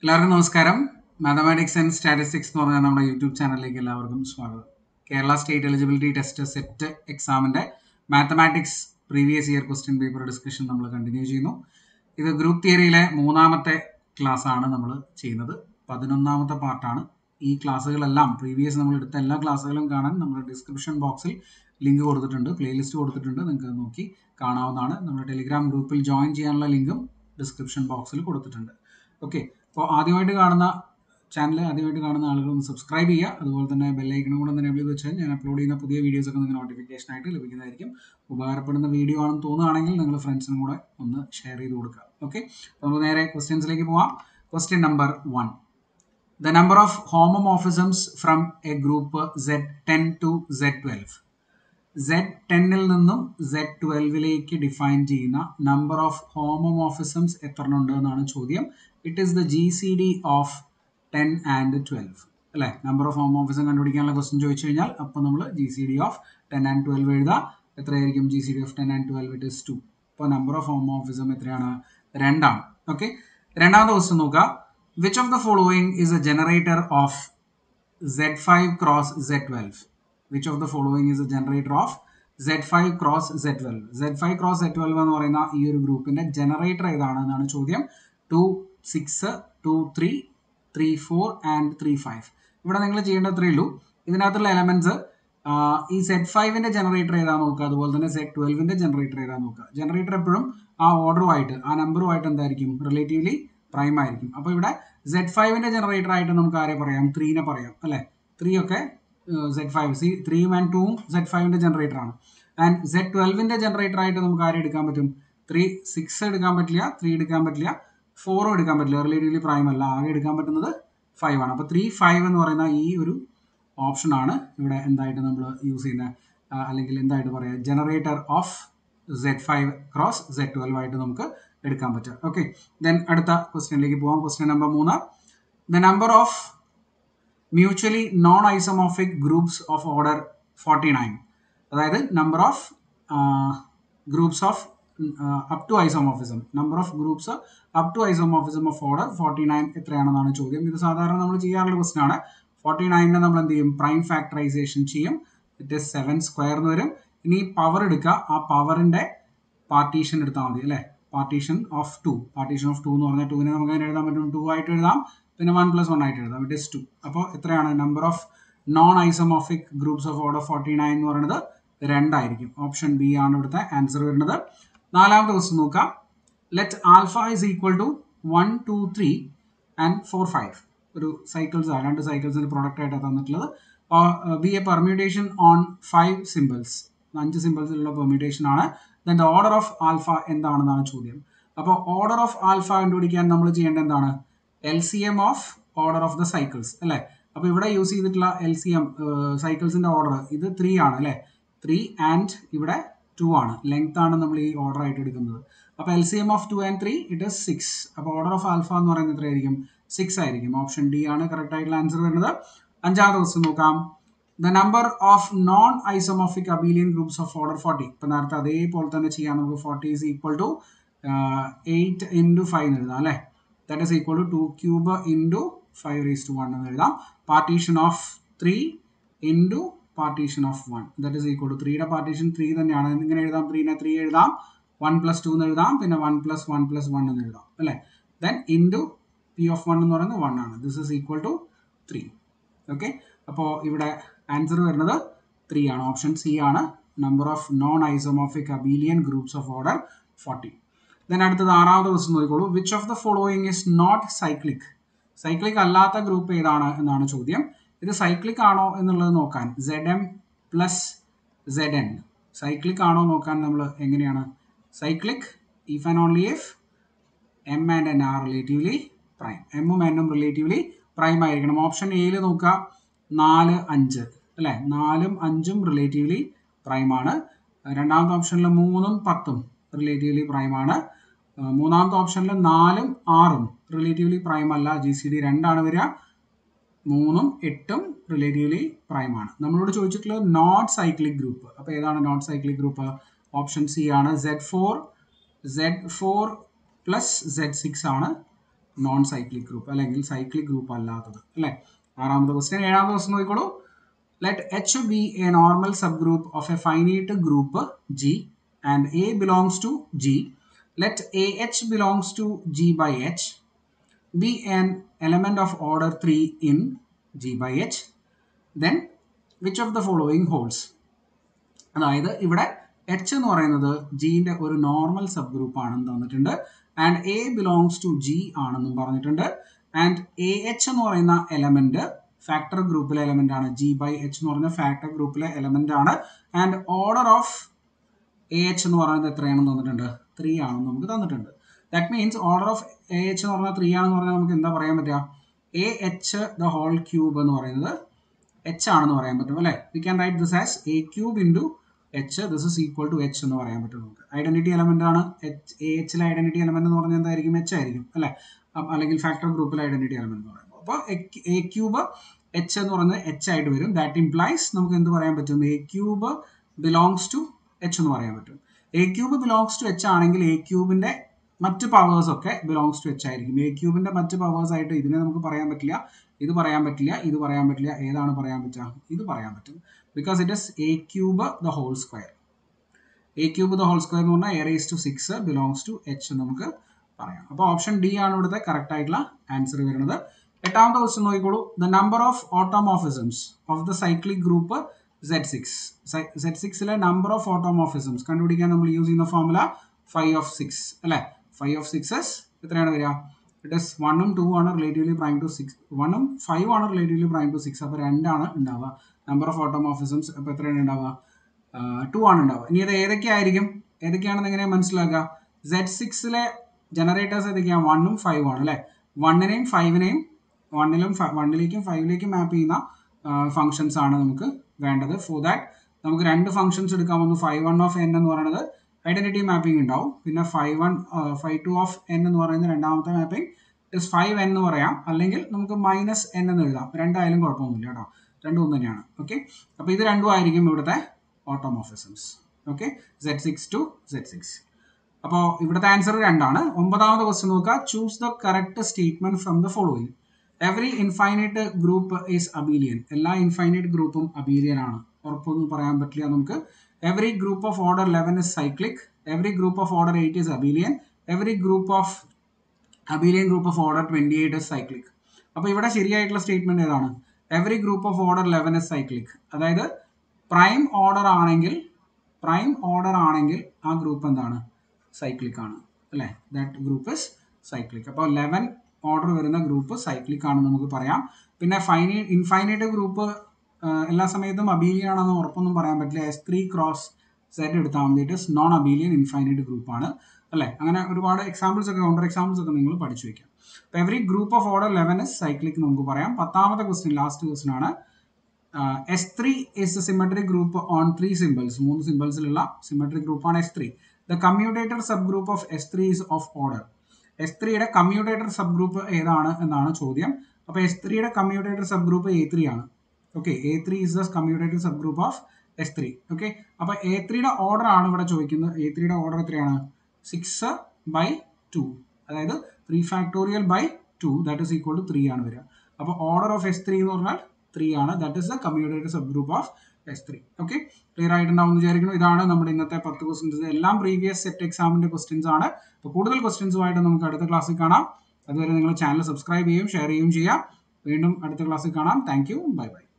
എല്ലാവർക്കും നമസ്കാരം mathematics and statistics എന്ന് പറഞ്ഞ നമ്മുടെ യൂട്യൂബ് ചാനലിലേക്ക് എല്ലാവർക്കും സ്വാഗതം Kerala state eligibility test set എക്സാമിൻ്റെ mathematics previous year question paper discussion നമ്മൾ കണ്ടിന്യൂ ചെയ്യുന്നു ഇത് ഗ്രൂപ്പ് തിയറിയിലെ മൂന്നാമത്തെ ക്ലാസ് ആണ് നമ്മൾ ചെയ്യുന്നത് പതിനൊന്നാമത്തെ പാർട്ടാണ് ഈ ക്ലാസ്സുകളെല്ലാം പ്രീവിയസ് നമ്മൾ എടുത്ത എല്ലാ ക്ലാസ്സുകളും കാണാൻ നമ്മുടെ ഡിസ്ക്രിപ്ഷൻ ബോക്സിൽ ലിങ്ക് കൊടുത്തിട്ടുണ്ട് പ്ലേലിസ്റ്റ് കൊടുത്തിട്ടുണ്ട് നിങ്ങൾക്ക് അത് നോക്കി കാണാവുന്നതാണ് നമ്മുടെ ടെലിഗ്രാം ഗ്രൂപ്പിൽ ജോയിൻ ചെയ്യാനുള്ള ലിങ്കും ഡിസ്ക്രിപ്ഷൻ ബോക്സിൽ കൊടുത്തിട്ടുണ്ട് ഓക്കെ അപ്പോൾ ആദ്യമായിട്ട് കാണുന്ന ചാനൽ ആദ്യമായിട്ട് കാണുന്ന ആളുകൾ ഒന്ന് സബ്സ്ക്രൈബ് ചെയ്യുക അതുപോലെ തന്നെ ബെല്ലൈക്കണും കൂടെ ഒന്ന് എനേബിൾ ചെയ്ത് വെച്ചാൽ ഞാൻ അപ്ലോഡ് ചെയ്യുന്ന പുതിയ വീഡിയോസ് ഒക്കെ നിങ്ങൾക്ക് നോട്ടിഫിക്കേഷൻ ആയിട്ട് ലഭിക്കുന്നതായിരിക്കും ഉപകാരപ്പെടുന്ന വീഡിയോ ആണെന്ന് തോന്നുകയാണെങ്കിൽ നിങ്ങൾ ഫ്രണ്ട്സിനും കൂടെ ഒന്ന് ഷെയർ ചെയ്ത് കൊടുക്കുക ഓക്കെ അപ്പോൾ നമുക്ക് നേരെ ക്വസ്റ്റ്യൻസിലേക്ക് പോവാം question number one the number of homomorphisms from a group Z ten to Z twelve Z ടെന്നിൽ നിന്നും സെഡ് ട്വൽവിലേക്ക് ഡിഫൈൻ ചെയ്യുന്ന നമ്പർ ഓഫ് ഹോമോമോഫിസംസ് എത്ര ഉണ്ട് എന്നാണ് ചോദ്യം it is the G C D of ten and twelve അല്ലേ number of homomorphism കണ്ടുപിടിക്കാനുള്ള ക്വസ്റ്റ്യൻ ചോദിച്ചു കഴിഞ്ഞാൽ അപ്പോൾ നമ്മൾ G C D of ten and twelve എഴുതുക എത്രയായിരിക്കും G C D of ten and twelve it is two അപ്പോൾ number of homomorphism എത്രയാണ് രണ്ടാണ് ഓക്കെ രണ്ടാമത്തെ ക്വസ്റ്റ്യൻ നോക്കുക which of the following is a generator of Z five cross Z twelve which of the following is a generator of Z five cross Z twelve Z five cross Z twelve എന്ന് പറയുന്ന ഈ ഒരു ഗ്രൂപ്പിന്റെ generator ഏതാണ് എന്നാണ് ചോദ്യം two six two three three four and three five ഇവിടെ നിങ്ങൾ ചെയ്യേണ്ട അത്രയേ ഉള്ളൂ ഇതിനകത്തുള്ള എലമെന്റ്സ് ഈ സെഡ് ഫൈവിന്റെ ജനറേറ്റർ ഏതാ നോക്കുക അതുപോലെ തന്നെ സെഡ് ട്വൽവിന്റെ ജനറേറ്റർ ഏതാ നോക്കുക ജനറേറ്റർ എപ്പോഴും ആ ഓർഡറുമായിട്ട് ആ നമ്പറുമായിട്ട് എന്തായിരിക്കും റിലേറ്റീവ്ലി പ്രൈം ആയിരിക്കും അപ്പോൾ ഇവിടെ സെഡ് ഫൈവിന്റെ ജനറേറ്റർ ആയിട്ട് നമുക്ക് ആരെ പറയാം ത്രീനെ പറയാം അല്ലെ ത്രീ ഒക്കെ സെഡ് ഫൈവ് സി ത്രീയും ആൻഡ് ടൂവും സെഡ് ഫൈവിന്റെ ജനറേറ്റർ ആണ് ആൻഡ് സെഡ് ട്വൽവിന്റെ ജനറേറ്റർ ആയിട്ട് നമുക്ക് ആരെ എടുക്കാൻ പറ്റും ത്രീ സിക്സ് എടുക്കാൻ പറ്റില്ല ത്രീ എടുക്കാൻ പറ്റില്ല ഫോറും എടുക്കാൻ പറ്റില്ല റിലേറ്റീവ്ലി പ്രൈം അല്ല ആകെ എടുക്കാൻ പറ്റുന്നത് ഫൈവ് ആണ് അപ്പോൾ ത്രീ ഫൈവ് എന്ന് പറയുന്ന ഈ ഒരു ഓപ്ഷൻ ആണ് ഇവിടെ എന്തായിട്ട് നമ്മൾ യൂസ് ചെയ്യുന്ന അല്ലെങ്കിൽ എന്തായിട്ട് പറയാം generator of Z five cross Z twelve ആയിട്ട് നമുക്ക് എടുക്കാൻ പറ്റുക ഓക്കെ ദെൻ അടുത്ത ക്വസ്റ്റ്യനിലേക്ക് പോകാം ക്വസ്റ്റ്യൻ നമ്പർ മൂന്ന് the number of mutually non isomorphic groups of order forty nine അതായത് number of groups of up to isomorphism number of groups up to isomorphism of order forty nine എത്രയാണെന്നാണ് ചോദ്യം ഇത് സാധാരണ നമ്മൾ ചെയ്യാറുള്ള ക്വസ്റ്റൻ ആണ് forty നയനിനെ നമ്മൾ എന്ത് ചെയ്യും പ്രൈം ഫാക്ടറൈസേഷൻ ചെയ്യും ഇറ്റ് ഇസ് സെവൻ സ്ക്വയർ എന്ന് വരും ഇനി പവർ എടുക്കുക ആ പവറിന്റെ പാർട്ടീഷൻ എടുത്താൽ മതി അല്ലേ partition of two partition of two എന്ന് പറഞ്ഞാൽ ടുവിനെ നമുക്ക് അതിന് എഴുതാൻ പറ്റും ടു ആയിട്ട് എഴുതാം പിന്നെ വൺ പ്ലസ് വൺ ആയിട്ട് എഴുതാം ഇറ്റ് ഇസ് ടു അപ്പോൾ എത്രയാണ് number of non isomorphic groups of order forty nine എന്ന് പറയുന്നത് രണ്ടായിരിക്കും ഓപ്ഷൻ ബി ആണ് ഇവിടുത്തെ ആൻസർ വരുന്നത് നാലാമത്തെ ക്വസ്റ്റ്യൻ നോക്കാം let alpha is equal to one two three and four five ഒരു സൈക്കിൾസ് ആണ് രണ്ട് സൈക്കിൾസിന്റെ പ്രോഡക്റ്റ് ആയിട്ടാണ് തന്നിട്ടുള്ളത് be a permutation on five symbols അഞ്ച് സിമ്പിൾസിലുള്ള പെർമ്യൂട്ടേഷൻ ആണ് then the order of alpha എന്താണെന്നാണ് ചോദ്യം അപ്പോൾ ഓർഡർ ഓഫ് ആൽഫ കണ്ടുപിടിക്കാൻ നമ്മൾ ചെയ്യേണ്ടത് എന്താണ് L C M of order of the cycles അല്ലേ അപ്പോൾ ഇവിടെ യൂസ് ചെയ്തിട്ടുള്ള എൽ സി എം സൈക്കിൾസിന്റെ ഓർഡർ ഇത് ത്രീ ആണ് അല്ലേ ത്രീ ആൻഡ് ഇവിടെ ടു ആണ് ലെങ്ത് ആണ് നമ്മൾ ഈ ഓർഡർ ആയിട്ട് എടുക്കുന്നത് അപ്പോൾ L C M of two and three it is six അപ്പോൾ ഓർഡർ ഓഫ് ആൽഫ എന്ന് പറയുന്നത് എത്രയായിരിക്കും സിക്സ് ആയിരിക്കും ഓപ്ഷൻ ഡി ആണ് കറക്റ്റ് ആയിട്ടുള്ള ആൻസർ വരുന്നത് അഞ്ചാമത്തെ ക്വസ്റ്റ്യൻ നോക്കാം the number of non isomorphic abelian groups of order forty ഇപ്പം നേരത്തെ അതേപോലെ തന്നെ ചെയ്യാം നമുക്ക് forty is equal to eight into five എന്ന് എഴുതാം അല്ലേ that is equal to two cube into five raise to one എന്ന് എഴുതാം partition of three into partition of one that is equal to ത്രീയുടെ പാർട്ടീഷൻ ത്രീ തന്നെയാണ് ഇങ്ങനെ എഴുതാം ത്രീനെ ത്രീ എഴുതാം വൺ പ്ലസ് ടു എന്ന് എഴുതാം പിന്നെ one plus one plus one എന്ന് എഴുതാം അല്ലേ then into P of one എന്ന് പറയുന്നത് വൺ ആണ് this is equal to three okay അപ്പോൾ ഇവിടെ ആൻസർ വരുന്നത് ത്രീ ആണ് ഓപ്ഷൻ സി ആണ് number of non isomorphic abelian groups of order forty then അടുത്തത് ആറാമത്തെ ക്വസ്റ്റൻ നോക്കിക്കോളൂ which of the following is not cyclic cyclic അല്ലാത്ത ഗ്രൂപ്പ് ഏതാണ് എന്നാണ് ചോദ്യം ഇത് സൈക്ലിക് ആണോ എന്നുള്ളത് നോക്കാൻ Z M plus Z N cyclic ആണോ നോക്കാൻ നമ്മൾ എങ്ങനെയാണ് cyclic if and only if M and N are relatively prime എമ്മും എന്നും റിലേറ്റീവ്ലി പ്രൈം ആയിരിക്കണം ഓപ്ഷൻ എയിൽ നോക്കുക നാല് അഞ്ച് അല്ലേ നാലും അഞ്ചും റിലേറ്റീവ്ലി പ്രൈം ആണ് രണ്ടാമത്തെ ഓപ്ഷനിൽ മൂന്നും പത്തും റിലേറ്റീവ്ലി പ്രൈം ആണ് മൂന്നാമത്തെ ഓപ്ഷനിൽ നാലും ആറും റിലേറ്റീവ്ലി പ്രൈം അല്ല ജി സി ഡി രണ്ടാണ് വരിക മൂന്നും എട്ടും റിലേറ്റീവ്ലി പ്രൈം ആണ് നമ്മളോട് ചോദിച്ചിട്ടുള്ളത് നോട്ട് സൈക്ലിക് ഗ്രൂപ്പ് അപ്പോൾ ഏതാണ് not cyclic group option C ആണ് Z four Z four plus Z six ആണ് നോൺ സൈക്ലിക് ഗ്രൂപ്പ് അല്ലെങ്കിൽ സൈക്ലിക് ഗ്രൂപ്പ് അല്ലാത്തത് അല്ലേ ആറാമത്തെ ക്വസ്റ്റ്യൻ ഏഴാമത്തെ ക്വസ്റ്റ്യൻ നോക്കിക്കോളൂ let H be a normal subgroup of a finite group G and a belongs to G let a H belongs to G by H be an element of order three in G by H then which of the following holds അതായത് ഇവിടെ H എന്ന് പറയുന്നത് ജിന്റെ ഒരു normal subgroup ആണെന്ന് തന്നിട്ടുണ്ട് and a belongs to G ആണെന്നും പറഞ്ഞിട്ടുണ്ട് and a H എന്ന് പറയുന്ന എലമെന്റ് ഫാക്ടർ ഗ്രൂപ്പിലെ എലമെന്റ് ആണ് ജി ബൈ എച്ച് എന്ന് പറയുന്ന ഫാക്ടർ ഗ്രൂപ്പിലെ എലമെന്റ് ആണ് and order of a H എന്ന് പറയുന്നത് എത്രയാണെന്ന് തന്നിട്ടുണ്ട് ത്രീ ആണെന്ന് നമുക്ക് തന്നിട്ടുണ്ട് that means order of a H എന്ന് പറഞ്ഞാൽ ത്രീ ആണെന്ന് പറഞ്ഞാൽ നമുക്ക് എന്താ പറയാൻ പറ്റുക a H the whole cube എന്ന് പറയുന്നത് എച്ച് ആണെന്ന് പറയാൻ പറ്റും അല്ലേ V can write this as a cube into H this is equal to H എന്ന് പറയാൻ പറ്റും നമുക്ക് ഐഡന്റിറ്റി എലമെന്റ് ആണ് എച്ച് എ എച്ചിലെ ഐഡന്റിറ്റി എലമെന്റ് എന്ന് പറഞ്ഞാൽ എന്തായിരിക്കും എച്ച് ആയിരിക്കും അല്ലേ അല്ലെങ്കിൽ ഫാക്ടർ ഗ്രൂപ്പിലെ ഐഡന്റിറ്റി എലമെന്റ് എന്ന് പറയുമ്പോൾ അപ്പോൾ എ ക്യൂബ് എച്ച് എന്ന് പറയുന്നത് എച്ച് ആയിട്ട് വരും ദാറ്റ് ഇംപ്ലൈസ് നമുക്ക് എന്ത് പറയാൻ പറ്റും a cube belongs to H എന്ന് പറയാൻ പറ്റും a cube belongs to H ആണെങ്കിൽ എ ക്യൂബിന്റെ മറ്റ് പവേഴ്സ് ഒക്കെ ബിലോങ്സ് ടു എച്ച് ആയിരിക്കും എ ക്യൂബിന്റെ മറ്റ് പവേഴ്സ് ആയിട്ട് ഇതിനെ നമുക്ക് പറയാൻ പറ്റില്ല ഇത് പറയാൻ പറ്റില്ല ഇത് പറയാൻ പറ്റില്ല ഏതാണ് പറയാൻ പറ്റുക ഇത് പറയാൻ പറ്റും because it is a cube the whole square a cube the whole square എന്ന് പറഞ്ഞാൽ a raise to six belongs to H നമുക്ക് പറയാം അപ്പോൾ ഓപ്ഷൻ ഡി ആണ് ഇവിടുത്തെ കറക്റ്റ് ആയിട്ടുള്ള ആൻസർ വരുന്നത് എട്ടാമത്തെ ക്വസ്റ്റ്യൻ നോക്കിക്കോളൂ the number of automorphisms of the cyclic group Z six Z സിക്സിലെ നമ്പർ ഓഫ് ഓട്ടോമോഫിസംസ് കണ്ടുപിടിക്കാൻ നമ്മൾ യൂസ് ചെയ്യുന്ന ഫോർമുല ഫൈവ് ഓഫ് സിക്സ് അല്ലേ ഫൈവ് ഓഫ് സിക്സസ് എത്രയാണ് വരിക ഇറ്റ് ഇസ് വണ്ണും ടു ആണ് റിലേറ്റീവ്ലി പ്രൈം ടു സിക്സ് വണ്ണും ഫൈവ് ആണ് റിലേറ്റീവ്ലി പ്രൈം ടു സിക്സ് അപ്പോൾ രണ്ടാണ് ഉണ്ടാവുക നമ്പർ ഓഫ് ഓട്ടോമോഫിസംസ് അപ്പോൾ എത്രയാണ് ഉണ്ടാവുക ടു ആണ് ഉണ്ടാവുക ഇനി അത് ഏതൊക്കെയായിരിക്കും ഏതൊക്കെയാണെന്ന് എങ്ങനെ മനസ്സിലാക്കുക സെഡ് സിക്സിലെ ജനറേറ്റേഴ്സ് ഏതൊക്കെയാണ് വണ്ണും ഫൈവ് ആണ് അല്ലേ വണ്ണിനെയും ഫൈവിനെയും വണ്ണിലും വണ്ണിലേക്കും ഫൈവിലേക്കും മാപ്പ് ചെയ്യുന്ന ഫങ്ഷൻസ് ആണ് നമുക്ക് വേണ്ടത് ഫോർ ദാറ്റ് നമുക്ക് രണ്ട് ഫങ്ഷൻസ് എടുക്കാൻ വന്നു ഫൈവ് വൺ ഓഫ് എൻ എന്ന് പറയുന്നത് ഐഡന്റിറ്റി മാപ്പിംഗ് ഉണ്ടാവും പിന്നെ five one five two of N എന്ന് പറയുന്ന രണ്ടാമത്തെ മാപ്പിംഗ് ഇസ് ഫൈവ് എൻ എന്ന് പറയാം അല്ലെങ്കിൽ നമുക്ക് മൈനസ് എൻ എന്ന് എഴുതാം രണ്ടായാലും കുഴപ്പമൊന്നുമില്ല കേട്ടോ രണ്ടും ഒന്ന് തന്നെയാണ് ഓക്കെ അപ്പോൾ ഇത് രണ്ടും ആയിരിക്കും ഇവിടുത്തെ automorphisms okay Z six to Z six അപ്പോൾ ഇവിടുത്തെ ആൻസർ രണ്ടാണ് ഒമ്പതാമത്തെ ക്വസ്റ്റ്യൻ നോക്കുക choose the correct statement from the following every infinite group is abelian എല്ലാ ഇൻഫൈനൈറ്റ് ഗ്രൂപ്പും അബീലിയൻ ആണ് ഉറപ്പൊന്നും പറയാൻ പറ്റില്ല നമുക്ക് every group of order eleven is cyclic every group of order eight is abelian every group of abelian group of order twenty eight is cyclic അപ്പോൾ ഇവിടെ ശരിയായിട്ടുള്ള സ്റ്റേറ്റ്മെന്റ് ഏതാണ് every group of order eleven is cyclic അതായത് prime order ആണെങ്കിൽ prime order ആണെങ്കിൽ ആ group എന്താണ് സൈക്ലിക് ആണ് അല്ലേ ദാറ്റ് ഗ്രൂപ്പ് ഇസ് സൈക്ലിക് അപ്പോൾ ലെവൻ ഓർഡർ വരുന്ന ഗ്രൂപ്പ് സൈക്ലിക് ആണെന്ന് നമുക്ക് പറയാം പിന്നെ ഫൈനൈ ഇൻഫൈനൈറ്റ് ഗ്രൂപ്പ് എല്ലാ സമയത്തും അബീലിയൻ ആണെന്ന് ഉറപ്പൊന്നും പറയാൻ പറ്റില്ല എസ് ത്രീ ക്രോസ് സെറ്റ് എടുത്താൽ മതി it is non abelian infinite group ആണ് അല്ലേ അങ്ങനെ ഒരുപാട് എക്സാമ്പിൾസ് ഒക്കെ കൗണ്ടർ എക്സാമ്പിൾസ് ഒക്കെ നിങ്ങൾ പഠിച്ചു വെക്കാം അപ്പോൾ every group of order eleven is cyclic നമുക്ക് പറയാം പത്താമത്തെ ക്വസ്റ്റ്യൻ ലാസ്റ്റ് ക്വസ്റ്റ്യൻ ആണ് S three is symmetric group on three symbols മൂന്ന് സിമ്പിൾസിലുള്ള സിമെട്രിക് ഗ്രൂപ്പാണ് S three the commutator subgroup of S three is of order S ത്രീയുടെ commutator subgroup ഏതാണ് എന്നാണ് ചോദ്യം അപ്പോൾ എസ് ത്രീയുടെ commutator subgroup A three ആണ് okay A three is the commutator subgroup of S three okay അപ്പോൾ A ത്രീയുടെ order ആണ് ഇവിടെ ചോദിക്കുന്നത് എ ത്രീയുടെ ഓർഡർ എത്രയാണ് സിക്സ് ബൈ ടു അതായത് three factorial by two that is equal to three ആണ് വരിക അപ്പോൾ ഓർഡർ ഓഫ് എസ് ത്രീ എന്ന് പറഞ്ഞാൽ ത്രീ ആണ് that is the commutator subgroup of S three okay clear ആയിട്ടുണ്ടാവും എന്ന് വിചാരിക്കുന്നു ഇതാണ് നമ്മുടെ ഇന്നത്തെ പത്ത് ക്വസ്റ്റ്യൻസ് എല്ലാം പ്രീവിയസ് സെറ്റ് എക്സാമിന്റെ ക്വസ്റ്റ്യൻസ് ആണ് അപ്പോൾ കൂടുതൽ ക്വസ്റ്റ്യൻസുമായിട്ട് നമുക്ക് അടുത്ത ക്ലാസ്സിൽ കാണാം അതുവരെ നിങ്ങൾ ചാനൽ സബ്സ്ക്രൈബ് ചെയ്യും ഷെയർ ചെയ്യുകയും ചെയ്യാം വീണ്ടും അടുത്ത ക്ലാസ്സിൽ കാണാം താങ്ക് യു ബൈ ബൈ